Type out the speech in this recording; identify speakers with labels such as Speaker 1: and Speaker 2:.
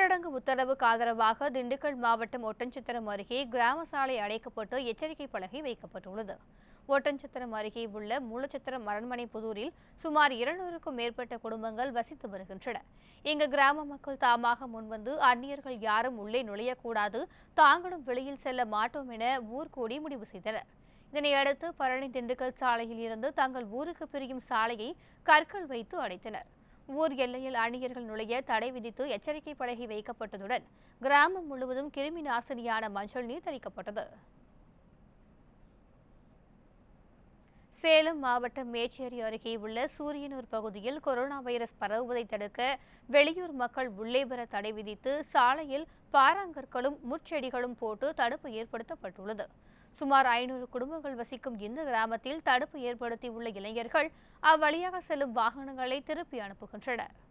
Speaker 1: ஊரடங்கு உத்தரவுக்கு ஆதரவாக திண்டுக்கல் மாவட்டம் ஒட்டன்சத்திரம் அருகே கிராம சாலை அடைக்கப்பட்டு எச்சரிக்கை பலகை வைக்கப்பட்டுள்ளது ஒட்டன்சத்திரம் அருகே உள்ள மூலச்சத்திரம் அரண்மனை புதூரில் சுமார் இருநூறுக்கும் மேற்பட்ட குடும்பங்கள் வசித்து வருகின்றன இங்கு கிராம மக்கள் தாமாக முன்வந்து அந்நியர்கள் யாரும் உள்ளே நுழையக்கூடாது தாங்களும் வெளியில் செல்ல மாட்டோம் என ஊர் கூடி முடிவு செய்தனர் இதனையடுத்து பழனி திண்டுக்கல் சாலையில் இருந்து தங்கள் ஊருக்கு பிரியும் சாலையை கற்கள் வைத்து அடைத்தனர் ஊர் எல்லையில் அந்நியர்கள் நுழைய தடை விதித்து எச்சரிக்கை பலகை வைக்கப்பட்டதுடன் கிராமம் முழுவதும் கிருமி நாசினியான மஞ்சள் நீர் தெளிக்கப்பட்டது சேலம் மாவட்டம் மேச்சேரி அருகே உள்ள சூரியனூர் பகுதியில் கொரோனா வைரஸ் பரவுவதை தடுக்க வெளியூர் மக்கள் உள்ளே வர தடை விதித்து சாலையில் பாறாங்கற்களும் முட்செடிகளும் போட்டு தடுப்பு ஏற்படுத்தப்பட்டுள்ளது சுமார் ஐநூறு குடும்பங்கள் வசிக்கும் இந்த கிராமத்தில் தடுப்பு ஏற்படுத்தியுள்ள இளைஞர்கள் அவ்வழியாக செல்லும் வாகனங்களை திருப்பி அனுப்புகின்றனர்